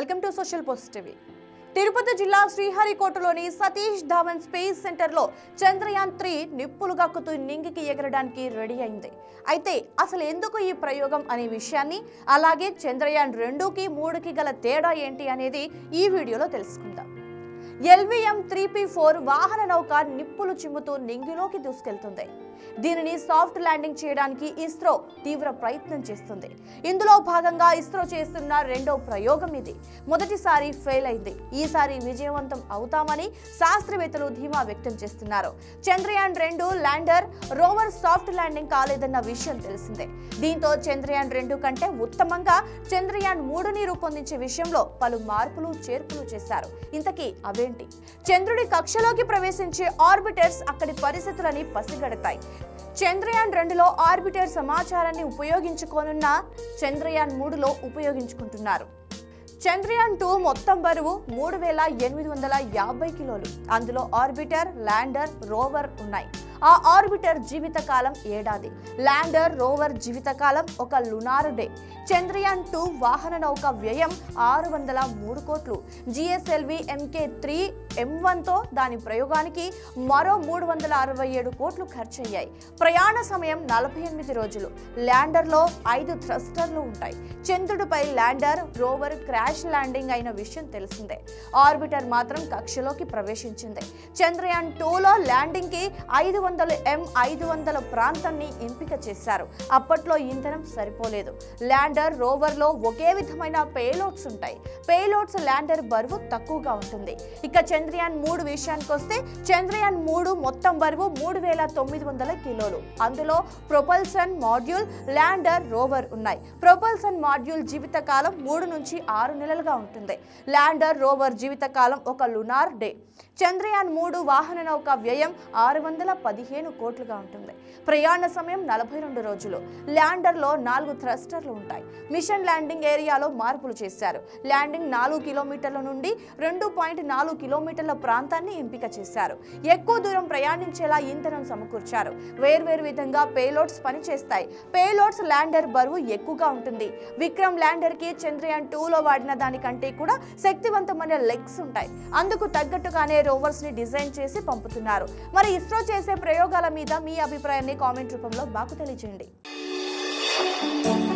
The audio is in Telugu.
welcome to social positive Tirupati జిల్లా శ్రీహరికోటలోని సతీష్ ధావన్ స్పేస్ సెంటర్లో చంద్రయాన్ త్రీ నిప్పులు గక్కుతూ నింగికి ఎగరడానికి రెడీ అయింది అయితే అసలు ఎందుకు ఈ ప్రయోగం అనే విషయాన్ని అలాగే చంద్రయాన్ రెండుకి మూడుకి గల తేడా ఏంటి అనేది ఈ వీడియోలో తెలుసుకుందాం ఎల్విఎం త్రీ పి ఫోర్ వాహన నౌక నిప్పులు చిమ్ముతూ నింగిలోకి దూసుకెళ్తుంది దీనిని సాఫ్ట్ ల్యాండింగ్ చేయడానికి ఇస్రో తీవ్ర ప్రయత్నం చేస్తుంది ఇందులో భాగంగా ఇస్రో చేస్తున్న రెండో ప్రయోగం ఇది మొదటిసారి ఫెయిల్ అయింది ఈసారి విజయవంతం అవుతామని శాస్త్రవేత్తలు ధీమా వ్యక్తం చేస్తున్నారు చంద్రయాన్ రెండు ల్యాండర్ రోవర్ సాఫ్ట్ ల్యాండింగ్ కాలేదన్న విషయం తెలిసిందే దీంతో చంద్రయాన్ రెండు కంటే ఉత్తమంగా చంద్రయాన్ మూడుని రూపొందించే విషయంలో పలు మార్పులు చేర్పులు చేశారు ఇంతకీ అవేంటి చంద్రుడి కక్షలోకి ప్రవేశించే ఆర్బిటర్స్ అక్కడి పరిస్థితులని పసిగడతాయి చంద్రయాన్ రెండులో ఆర్బిటర్ సమాచారాన్ని ఉపయోగించుకోనున్న చంద్రయాన్ మూడులో ఉపయోగించుకుంటున్నారు చంద్రయాన్ టూ మొత్తం బరువు మూడు వేల ఎనిమిది వందల యాభై కిలోలు అందులో ఆర్బిటర్ ల్యాండర్ రోవర్ ఉన్నాయి ఆ ఆర్బిటర్ జీవితకాలం ఏడాది ల్యాండర్ రోవర్ జీవితకాలం ఒక లునార్ డే చంద్రయాన్ టూ వాహన నౌక వ్యయం ఆరు వందల మూడు కోట్లు జిఎస్ఎల్వి ఎంకే త్రీ ఎం వన్తో దాని ప్రయోగానికి మరో మూడు వందల అరవై ఏడు కోట్లు ఖర్చయ్యాయి ప్రయాణ సమయం నలభై ఎనిమిది రోజులు ల్యాండర్లో ఐదు థ్రస్టర్లు ఉంటాయి చంద్రుడిపై ల్యాండర్ రోవర్ క్రాష్ ల్యాండింగ్ అయిన విషయం తెలిసిందే ఆర్బిటర్ మాత్రం కక్షలోకి ప్రవేశించింది చంద్రయాన్ టూలో ల్యాండింగ్కి ఐదు వందల ఎం ఐదు వందల ప్రాంతాన్ని ఎంపిక చేశారు అప్పట్లో ఇంధనం సరిపోలేదు ల్యాండర్ రోవర్లో ఒకే విధమైన పేలోడ్స్ ఉంటాయి పేలోడ్స్ ల్యాండర్ బరువు తక్కువగా ఉంటుంది ఇక చంద్రయాన్ మూడు విషయానికి వస్తే చంద్రయాన్ మూడు మొత్తం బరువు మూడు వేల తొమ్మిది వందల కిలోలు అందులో ప్రొపల్సన్ మాడ్యూల్ ల్యాండర్ రోవర్ ఉన్నాయి ప్రొపల్సన్ మాడ్యూల్ జీవితకాలం మూడు నుంచి ఆరు నెలలుగా ఉంటుంది ల్యాండర్ రోవర్ జీవితకాలం ఒక లునార్ డే చంద్రయాన్ మూడు వాహన నౌక వ్యయం ఆరు వందల పదిహేను కోట్లుగా ఉంటుంది ప్రయాణ సమయం నలభై రెండు రోజులు ల్యాండర్లో నాలుగు థ్రస్టర్లు ఉంటాయి మిషన్ ల్యాండింగ్ ఏరియాలో మార్పులు చేశారు ల్యాండింగ్ నాలుగు కిలోమీటర్ల నుండి రెండు పాయింట్ నాలుగు కిలోమీటర్ల ప్రాంతాన్ని ఎంపిక చేశారు ఎక్కువ దూరం ప్రయాణించేలా ఇంధనం సమకూర్చారు వేర్వేరు విధంగా పేలోడ్స్ పనిచేస్తాయి పేలోడ్స్ ల్యాండర్ బరువు ఎక్కువగా ఉంటుంది విక్రమ్ ల్యాండర్ కి చంద్రయాన్ టూలో వాడిన దానికంటే కూడా శక్తివంతమైన లెగ్స్ ఉంటాయి అందుకు తగ్గట్టుగానే రోవర్స్ ని డిజైన్ చేసి పంపుతున్నారు మరి ఇస్రో చేసే ప్రయోగాల మీద మీ అభిప్రాయాన్ని కామెంట్ రూపంలో మాకు తెలియజేయండి